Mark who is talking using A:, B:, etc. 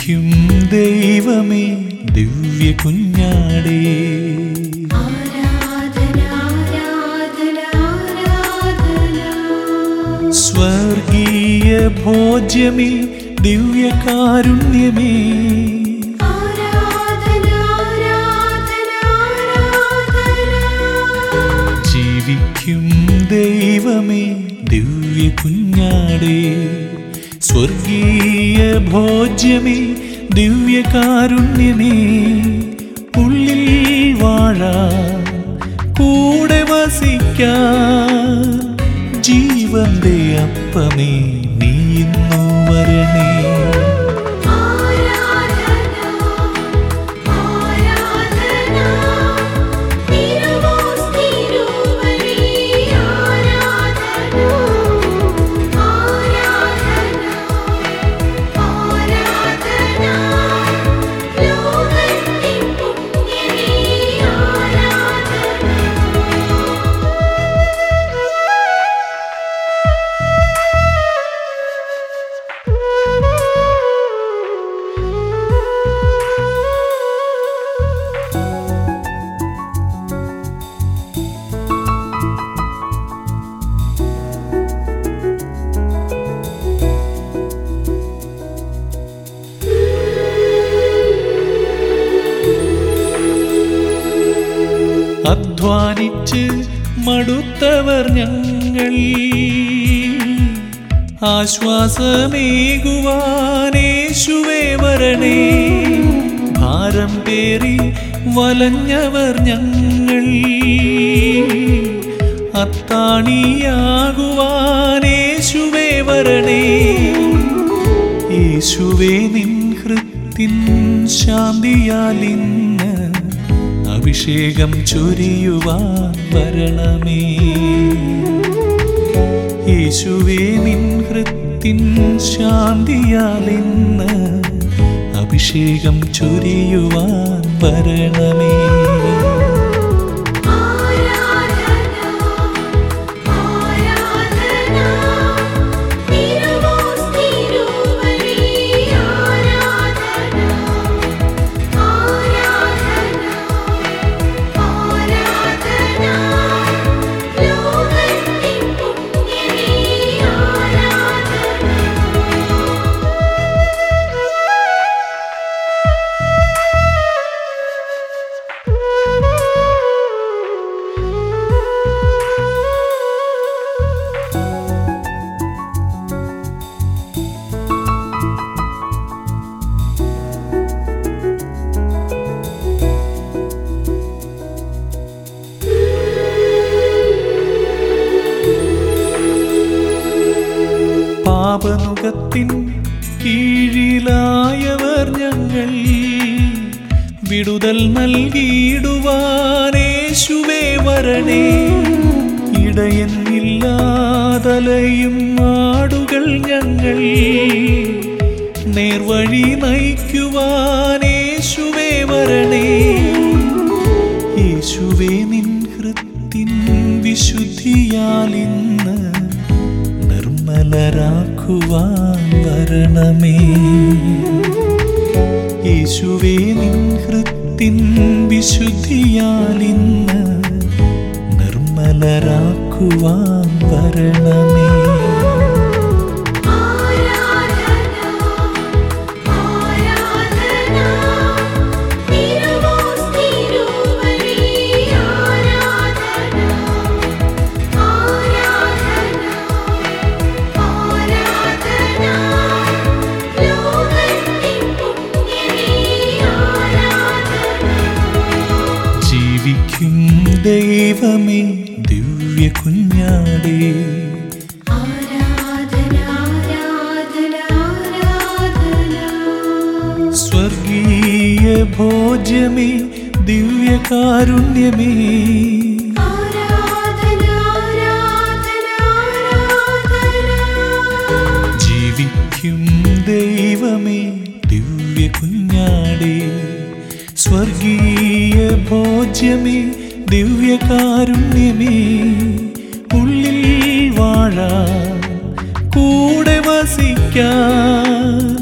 A: ജീവിക്കും ദൈവമേ ദിവ്യ കുഞ്ഞാടേ
B: ആരാധന ആരാധന ആരാധന
A: സ്വർഗീയ ഭോജ്യമേ ദിവ്യകാരുണ്യമേ
B: ആരാധന ആരാധന ആരാധന
A: ജീവിക്കും ദൈവമേ ദിവ്യ കുഞ്ഞാടേ സ്വർഗീയ ഭോജ്യമേ ദിവ്യകാരുണ്യമേ ഉള്ളിൽ വാഴാൻ കൂടെ വസിക്കാൻ ജീവന്റെ അപ്പമേ നീ ഇന്നു വരണേ
B: ആരാധന ആരാധന തിരുവോസ് തിരുവഴി ആരാധന ആരാധന ആരാധന ലോകത്തിൻ പുണ്യമേ ആരാധന
A: അധ്വാനിച്ച് മടുത്തവർ ഞങ്ങൾ ആശ്വാസമേകുവാനേശുവേ വരണേ ഭാരം പേറി വലഞ്ഞവർ ഞങ്ങൾ അത്താണിയാകുവാനേശുവേ വരണേ യേശുവേ നിൻ ഹൃത്തിൻ ശാന്തിയാൽ ഇന്ന് അഭിഷേകം ചൊരിയുവാൻ വരണമേ യേശുവേ നിൻ ഹൃത്തിൻ ശാന്തിയാൽ ഇന്ന് അഭിഷേകം ചൊരിയുവാൻ വരണമേ
B: ആരാധന ആരാധന തിരുവോസ് തിരുവഴി ആരാധന ആരാധന ആരാധന ലോകത്തിൻ പുണ്യമേ ആരാധന
A: പാപനുഖത്തിൻ കീഴിലായവർ ഞങ്ങൾ വിടുതൽ നൽകിയിടുവാനേശുവേ വരണേ ഇടയൻ ഇല്ലാതലയും ആടുകൾ ഞങ്ങൾ നേർവഴി നയിക്കുവാനേശുവേ വരണേ യേശുവേ നിൻ ഹൃത്തിൻ വിശുദ്ധിയാൽ ഇന്ന് നിർമ്മലരാക്കുവാൻ വരണമേ യേശുവേ നിൻ ഹൃത്തിൻ വിശുദ്ധിയാൽ ഇന്ന് നിർമ്മലരാക്കുവാൻ വരണമേ
B: ആരാധന ആരാധന തിരുവോസ് തിരുവഴി ആരാധന ആരാധന ആരാധന ലോകത്തിൻ പുണ്യമേ ആരാധന
A: ജീവിക്കും ദൈവമേ ദിവ്യ കുഞ്ഞാടേ
B: ആരാധന ആരാധന ആരാധന
A: സ്വർഗീയ ഭോജ്യമേ ദിവ്യകാരുണ്യമേ
B: ആരാധന ആരാധന ആരാധന
A: ജീവിക്കും ദൈവമേ ദിവ്യ കുഞ്ഞാടേ സ്വർഗീയ ഭോജ്യമേ ദിവ്യകാരുണ്യമേ ഉള്ളിൽ വാഴാൻ കൂടെ വസിക്കാൻ